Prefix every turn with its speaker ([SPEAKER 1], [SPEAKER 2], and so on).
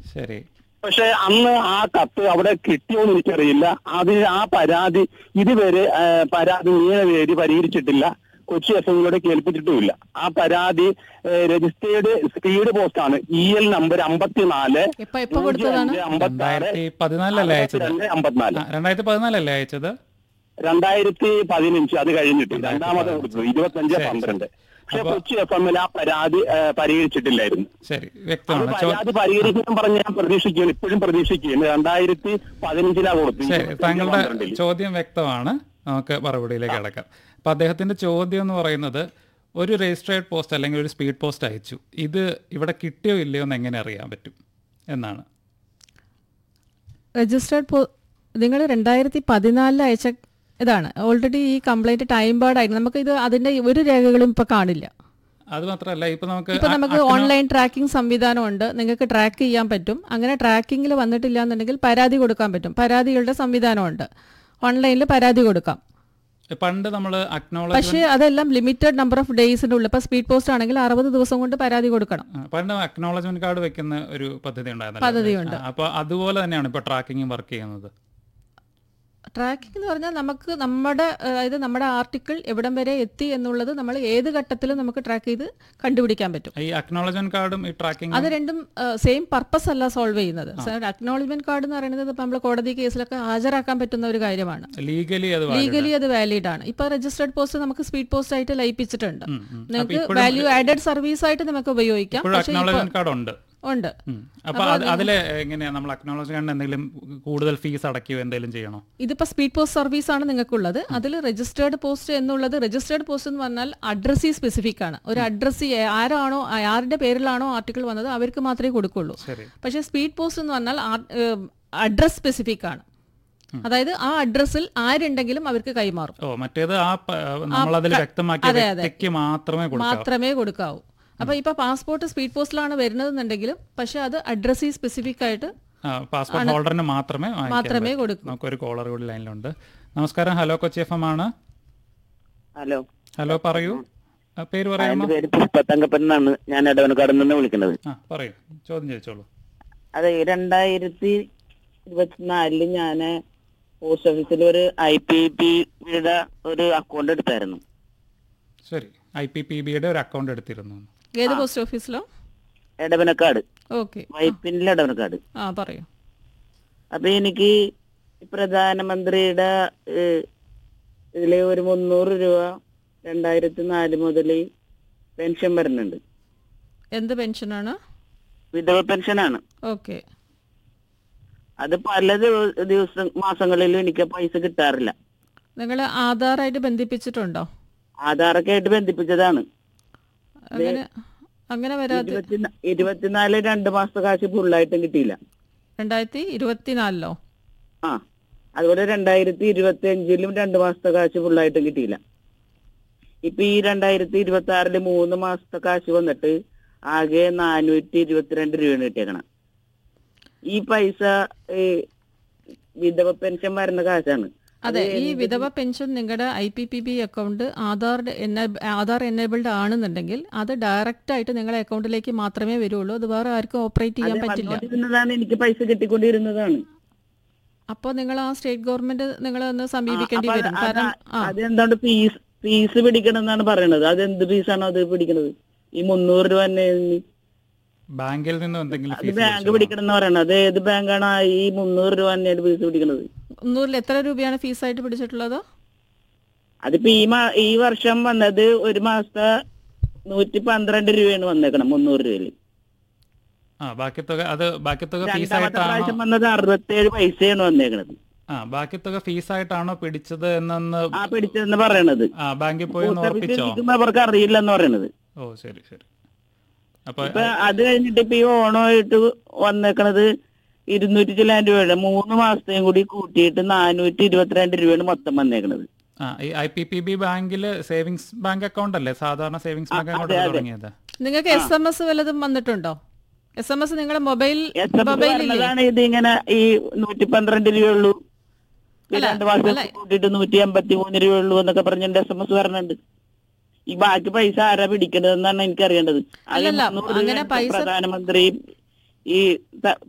[SPEAKER 1] ശരി
[SPEAKER 2] പക്ഷെ അന്ന് ആ കത്ത് അവിടെ കിട്ടിയോന്ന് എനിക്കറിയില്ല അതിന് ആ പരാതി ഇതുവരെ ആ, പരാതി നിയമവേദി പരിഹരിച്ചിട്ടില്ല കൊച്ചി എഫ് എമ്മിലൂടെ കേൾപ്പിച്ചിട്ടുമില്ല ആ പരാതി രജിസ്റ്റേർഡ് സ്പീഡ് പോസ്റ്റ് ആണ് ഇ എൽ നമ്പർ അമ്പത്തിനാല്
[SPEAKER 3] എപ്പ എപ്പോ കൊടുത്തതാണ്
[SPEAKER 1] രണ്ടായിരത്തി പതിനാലല്ലേ അയച്ചത്
[SPEAKER 2] അമ്പത്തിനാല്
[SPEAKER 1] ആ, രണ്ടായിരത്തി പതിനാലല്ലേ അയച്ചത്
[SPEAKER 2] രണ്ടായിരത്തി പതിനഞ്ച് അത് കഴിഞ്ഞിട്ട് രണ്ടാമത് കൊടുത്തു ഇരുപത്തഞ്ച്
[SPEAKER 1] ശരി,
[SPEAKER 2] പന്ത്രണ്ട് പക്ഷെ
[SPEAKER 1] അപ്പൊ-
[SPEAKER 2] കൊച്ചി എഫ് എമ്മിൽ ആ പരാതി ആ, പരിഹരിച്ചിട്ടില്ലായിരുന്നു
[SPEAKER 1] ശരി
[SPEAKER 2] അത്
[SPEAKER 1] വ്യക്തമാണ് ചോ-
[SPEAKER 2] പരാതി പരിഹരിക്കണം പറഞ്ഞ് ഞാൻ പ്രതീക്ഷിക്കുകയാണ് ഇപ്പോഴും പ്രതീക്ഷിക്കുകയാണ് രണ്ടായിരത്തി പതിനഞ്ചിലാ കൊടുത്തു
[SPEAKER 1] ശരി
[SPEAKER 2] ഇരുപത്തഞ്ച്
[SPEAKER 1] താങ്കളുടെ
[SPEAKER 2] പന്ത്രണ്ടില്.
[SPEAKER 1] ചോദ്യം വ്യക്തമാണ് നമുക്ക് മറുപടിയിലേക്ക് കിടക്കാം അപ്പൊ അദ്ദേഹത്തിന്റെ ചോദ്യം എന്ന് പറയുന്നത് ഒരു രജിസ്ട്രേഡ് പോസ്റ്റ് അല്ലെങ്കിൽ ഒരു സ്പീഡ് പോസ്റ്റ് അയച്ചു ഇത് ഇവിടെ കിട്ടിയോ ഇല്ലയോ എന്ന് എങ്ങനെ അറിയാൻ പറ്റും എന്നാണ്
[SPEAKER 3] രജിസ്റ്റേർഡ് പോ നിങ്ങൾ രണ്ടായിരത്തി പതിനാലിൽ അയച്ച ഇതാണ് ഓൾറെഡി ഈ കംപ്ലൈന്റ് ടൈം ബാർഡായിരുന്നു നമുക്ക് ഇത് അതിന്റെ ഒരു രേഖകളും ഇപ്പൊ കാണില്ല
[SPEAKER 1] അത് മാത്രമല്ല ഇപ്പൊ നമുക്ക്
[SPEAKER 3] ഇപ്പൊ
[SPEAKER 1] അ-
[SPEAKER 3] നമുക്ക്
[SPEAKER 1] അക്കനോ-
[SPEAKER 3] ഓൺലൈൻ ട്രാക്കിംഗ് സംവിധാനമുണ്ട് നിങ്ങൾക്ക് ട്രാക്ക് ചെയ്യാൻ പറ്റും അങ്ങനെ ട്രാക്കിങ്ങിൽ വന്നിട്ടില്ല എന്നുണ്ടെങ്കിൽ പരാതി കൊടുക്കാൻ പറ്റും പരാതികളുടെ സംവിധാനമുണ്ട് ഓൺലൈനിൽ പരാതി കൊടുക്കാം
[SPEAKER 1] പണ്ട് നമ്മൾ അക്നോളജ്
[SPEAKER 3] പക്ഷേ അതെല്ലാം ലിമിറ്റഡ് നമ്പർ ഓഫ് ഡേയ്സിന്റെ ഉള്ളിൽ ഇപ്പൊ സ്പീഡ് പോസ്റ്റ് ആണെങ്കിൽ അറുപത് ദിവസം കൊണ്ട് പരാതി കൊടുക്കണം
[SPEAKER 1] പണ്ട് അക്നോളജ്മെന്റ് കാർഡ് വെക്കുന്ന ഒരു പദ്ധതി ഉണ്ടായിരുന്നല്ലോ
[SPEAKER 3] പദ്ധതിയുണ്ട്.
[SPEAKER 1] ആ, അപ്പൊ അതുപോലെ തന്നെയാണ് ഇപ്പൊ ട്രാക്കിംഗ് വർക്ക് ചെയ്യുന്നത്
[SPEAKER 3] ട്രാക്കിംഗ് എന്ന് പറഞ്ഞാൽ നമുക്ക് നമ്മുടെ അതായത് നമ്മുടെ ആർട്ടിക്കിൾ എവിടം വരെ എത്തി എന്നുള്ളത് നമ്മൾ ഏത് ഘട്ടത്തിലും നമുക്ക് ട്രാക്ക് ചെയ്ത് കണ്ടുപിടിക്കാൻ പറ്റും
[SPEAKER 1] ഈ അക്നോളജ്മെന്റ് കാർഡും ഈ ട്രാക്കിംഗ്
[SPEAKER 3] അത് രണ്ടും സെയിം പർപ്പസ് അല്ല സോൾവ് ചെയ്യുന്നത് അക്നോളജ്മെന്റ് കാർഡ് എന്ന് പറയുന്നത് ഇപ്പം നമ്മൾ കോടതി കേസിലൊക്കെ ഹാജരാക്കാൻ പറ്റുന്ന ഒരു കാര്യമാണ്
[SPEAKER 1] ലീഗലി അത് valid
[SPEAKER 3] ലീഗലി അത് വാലിഡ് ആണ് ഇപ്പൊ രജിസ്റ്റേർഡ് പോസ്റ്റ് നമുക്ക് സ്പീഡ് പോസ്റ്റ് ആയിട്ട് ലയിപ്പിച്ചിട്ടുണ്ട്
[SPEAKER 1] ഉം, ഉം. അപ്പൊ
[SPEAKER 3] നിങ്ങൾക്ക്
[SPEAKER 1] ഇപ്പോഴും
[SPEAKER 3] വാല്യൂ ആഡഡ് സർവീസ് ആയിട്ട് നമുക്ക് ഉപയോഗിക്കാം
[SPEAKER 1] ഇപ്പോഴും
[SPEAKER 3] പക്ഷേ ഇപ്പൊ
[SPEAKER 1] അക്നോളജ്മെന്റ് കാർഡ് ഉണ്ട്
[SPEAKER 3] ഉണ്ട്
[SPEAKER 1] ഉം. അപ്പൊ അത് അതില് എങ്ങനെയാ നമ്മൾ അക്നോളജ് കാർഡിന് എന്തെങ്കിലും കൂടുതൽ ഫീസ് അടയ്ക്കുകയോ എന്തെങ്കിലും ചെയ്യണോ
[SPEAKER 3] ഇതിപ്പോ സ്പീഡ് പോസ്റ്റ് സർവീസ് ആണ് നിങ്ങൾക്കുള്ളത് അതിൽ രജിസ്റ്റേർഡ് പോസ്റ്റ് എന്നുള്ളത് രജിസ്റ്റേർഡ് പോസ്റ്റ് എന്ന് പറഞ്ഞാൽ അഡ്രസ്സി സ്പെസിഫിക് ആണ് ഒരു അഡ്രസ്സി ആരാണോ ആരുടെ പേരിലാണോ ആർട്ടിക്കിൾ വന്നത് അവർക്ക് മാത്രമേ കൊടുക്കുള്ളൂ
[SPEAKER 1] ശരി
[SPEAKER 3] പക്ഷേ സ്പീഡ് പോസ്റ്റ് എന്ന് പറഞ്ഞാൽ അഡ്രസ് സ്പെസിഫിക് ആണ് അതായത് ആ അഡ്രസ്സിൽ ആരുണ്ടെങ്കിലും അവർക്ക് കൈമാറും
[SPEAKER 1] ഓ മറ്റേത് ആ നമ്മളതിൽ വ്യക്തമാക്കിയ
[SPEAKER 3] അതെ, അതെ.
[SPEAKER 1] വ്യക്തിക്ക് മാത്രമേ കൊടുക്കാവൂ
[SPEAKER 3] മാത്രമേ കൊടുക്കാവൂ അപ്പൊ ഇപ്പൊ പാസ്പോർട്ട് സ്പീഡ് പോസ്റ്റിലാണ് വരുന്നതെന്നുണ്ടെങ്കിലും പക്ഷെ അത് അഡ്രസ്സി സ്പെസിഫിക് ആയിട്ട്
[SPEAKER 1] പാസ്പോർട്ട് ഹോൾഡറിന് മാത്രമേ വാങ്ങിക്കാൻ
[SPEAKER 3] മാത്രമേ
[SPEAKER 1] പറ്റൂ.
[SPEAKER 3] കൊടുക്കൂ
[SPEAKER 1] നമുക്കൊരു കോളർ കൂടി ലൈനിലുണ്ട് നമസ്കാരം ഹലോ കൊച്ചി എഫ് എം ആണ്
[SPEAKER 4] ഹലോ
[SPEAKER 1] ഹലോ പറയൂ ആ, പേര്
[SPEAKER 4] എന്റെ
[SPEAKER 1] പറയാമോ
[SPEAKER 4] പേര് പുഷ്പത്തങ്കപ്പൻ എന്നാണ് ഞാൻ ഇടവനക്കാട് നിന്ന് വിളിക്കുന്നത്
[SPEAKER 1] ആ പറയൂ ചോദ്യം ചോദിച്ചോളൂ
[SPEAKER 4] അതെ രണ്ടായിരത്തി ഇരുപത്തിനാലില് ഞാന് പോസ്റ്റ് ഓഫീസിൽ ഒരു ഐ പി പിയുടെ ഒരു അക്കൗണ്ട് എടുത്തായിരുന്നു
[SPEAKER 1] ശരി ഐ പി പി ബിയുടെ ഒരു അക്കൗണ്ട് എടുത്തിരുന്നു
[SPEAKER 3] ഏത് പോസ്റ്റ് ഓഫീസിലോ
[SPEAKER 4] ഇടവനക്കാട്
[SPEAKER 3] ഓക്കെ
[SPEAKER 4] വൈപ്പിനിൽ ഇടവനക്കാട്
[SPEAKER 3] ആ പറയൂ
[SPEAKER 4] അപ്പൊ എനിക്ക് ഈ പ്രധാനമന്ത്രിയുടെ ഏഹ്, ഇതില് ഒരു മുന്നൂറ് രൂപ രണ്ടായിരത്തി നാല് മുതൽ പെൻഷൻ വരുന്നുണ്ട്
[SPEAKER 3] എന്ത് പെൻഷനാണ്
[SPEAKER 4] വിധവ പെൻഷനാണ്
[SPEAKER 3] ഓക്കെ
[SPEAKER 4] അത് പല ദിവ- ദിവസം മാസങ്ങളിലും എനിക്ക് പൈസ കിട്ടാറില്ല
[SPEAKER 3] നിങ്ങൾ ആധാറായിട്ട് ബന്ധിപ്പിച്ചിട്ടുണ്ടോ
[SPEAKER 4] ആധാറൊക്കെ ആയിട്ട് ബന്ധിപ്പിച്ചതാണ്
[SPEAKER 3] അങ്ങനെ അങ്ങനെ വരാതെ
[SPEAKER 4] ഇരുപത്തിനാ- ഇരുപത്തിനാല് രണ്ട് മാസത്തെ കാശ് ഫുള്ളായിട്ടും കിട്ടിയില്ല
[SPEAKER 3] രണ്ടായിരത്തി ഇരുപത്തിനാലിലോ
[SPEAKER 4] ആ അതുപോലെ രണ്ടായിരത്തി ഇരുപത്തി അഞ്ചിലും രണ്ട് മാസത്തെ കാശ് ഫുള്ളായിട്ടും കിട്ടിയില്ല ഇപ്പൊ ഈ രണ്ടായിരത്തി ഇരുപത്തി ആറില് മൂന്ന് മാസത്തെ കാശ് വന്നിട്ട് ആകെ നാനൂറ്റി ഇരുപത്തിരണ്ട് രൂപയാണ് കിട്ടിയേക്കണം ഈ പൈസ ഈ വിധവ പെൻഷൻ വരുന്ന കാശാണ്
[SPEAKER 3] അതെ ഈ വിധവ പെൻഷൻ നിങ്ങളുടെ I P P B account Aadhaar എന്ന- ആധാർ എനേബിൾഡ് ആണെന്നുണ്ടെങ്കിൽ അത് ഡയറക്റ്റ് ആയിട്ട് നിങ്ങളുടെ അക്കൗണ്ടിലേക്ക് മാത്രമേ വരുള്ളൂ അത് വേറെ ആർക്കും ഓപ്പറേറ്റ് ചെയ്യാൻ
[SPEAKER 4] അത്
[SPEAKER 3] പറ്റില്ല
[SPEAKER 4] വന്നുകൊണ്ടിരുന്നതാണ് എനിക്ക് പൈസ കിട്ടിക്കൊണ്ടിരുന്നതാണ്
[SPEAKER 3] അപ്പോൾ നിങ്ങൾ ആ സ്റ്റേറ്റ് ഗവൺമെന്റ് നിങ്ങളെ ഒന്ന് സമീപിക്കേണ്ടി
[SPEAKER 4] അപ്പൊ
[SPEAKER 3] വരും
[SPEAKER 4] അത്
[SPEAKER 3] കാരണം ആ
[SPEAKER 4] അതെന്താണ് ഫീസ് ഫീസ് പിടിക്കണം എന്നാണ് പറയണത് അത് എന്ത് ഫീസാണോ അത് പിടിക്കണത് ഈ മുന്നൂറ് രൂപ തന്നെ
[SPEAKER 1] ബാങ്കിൽ നിന്നും എന്തെങ്കിലും
[SPEAKER 4] അത്
[SPEAKER 1] ഫീസ്
[SPEAKER 4] ബാങ്ക് പിടിക്കണം എന്ന് പറയണത് അത് ഏത് ബാങ്കാണ് ആ ഈ മുന്നൂറ് രൂപ തന്നെയാണ് ഫീസ് പിടിക്കണത്
[SPEAKER 3] മുന്നൂറിൽ എത്ര രൂപയാണ് ഫീസായിട്ട് പിടിച്ചിട്ടുള്ളത്
[SPEAKER 4] അതിപ്പോ ഈ മാ ഈ വർഷം വന്നത് ഒരു മാസത്തെ നൂറ്റി പന്ത്രണ്ട് രൂപയാണ് വന്നേക്കണം മുന്നൂറ് രൂപയില്
[SPEAKER 1] ആ ബാക്കി തുക അത് ബാക്കി തുക
[SPEAKER 4] രണ്ടാമത്തെ
[SPEAKER 1] ഫീസായിട്ടാണോ
[SPEAKER 4] പ്രാവശ്യം വന്നത് അറുപത്തേഴ് പൈസയാണ് വന്നേക്കണത്
[SPEAKER 1] ആ ബാക്കി തുക ഫീസായിട്ടാണോ പിടിച്ചത് എന്നൊന്ന്
[SPEAKER 4] ആ പിടിച്ചതെന്ന് പറയണത്
[SPEAKER 1] ആ ബാങ്കിൽ പോയി ഒന്ന്
[SPEAKER 4] പോസ്റ്റ് ഓഫീസിൽ
[SPEAKER 1] ഉറപ്പിച്ചോ
[SPEAKER 4] ഇരിക്കുമ്പോ അവർക്ക് അറിയില്ല എന്ന് പറയണത്
[SPEAKER 1] ഓ ശരി ശരി അപ്പൊ
[SPEAKER 4] ഇപ്പൊ അത് കഴിഞ്ഞിട്ട് ഇപ്പൊ ഈ ഓണമായിട്ട് വന്നേക്കണത് ഇരുന്നൂറ്റി ചില്ലാൻ രൂപയുടെ മൂന്ന് മാസത്തെയും കൂടി കൂട്ടിയിട്ട് നാനൂറ്റി ഇരുപത്തിരണ്ട് രൂപയാണ് മൊത്തം വന്നേക്കണത്
[SPEAKER 1] ആ ഈ ഐ പി പി ബി ബാങ്കില് സേവിങ്സ് ബാങ്ക് അക്കൗണ്ട് അല്ലേ സാധാരണ സേവിങ്സ് ബാങ്ക് അക്കൗണ്ട്
[SPEAKER 4] അതെ, അതെ.
[SPEAKER 1] തുടങ്ങിയത്
[SPEAKER 3] നിങ്ങൾക്ക് എസ് എം എസ് വല്ലതും വന്നിട്ടുണ്ടോ എസ് എം എസ് നിങ്ങളുടെ മൊബൈൽ
[SPEAKER 4] എസ് എം
[SPEAKER 3] മൊബൈലില്ലേ
[SPEAKER 4] പറഞ്ഞതാണ് ഇത് ഇങ്ങനെ ഈ നൂറ്റി പന്ത്രണ്ട് രൂപയുള്ളൂ ഈ
[SPEAKER 3] അല്ല,
[SPEAKER 4] രണ്ട് മാസം
[SPEAKER 3] അല്ല.
[SPEAKER 4] കൂട്ടിയിട്ട് നൂറ്റി എൺപത്തി മൂന്ന് രൂപയുള്ളൂ എന്നൊക്കെ പറഞ്ഞിട്ട് എസ് എം എസ് പറഞ്ഞിട്ടുണ്ട് ഈ ബാക്കി പൈസ ആരാ പിടിക്കണതെന്നാണ് എനിക്ക് അറിയേണ്ടത്
[SPEAKER 3] അല്ലല്ല, അങ്ങനെ പൈസ-
[SPEAKER 4] പ്രധാനമന്ത്രി ഈ ത-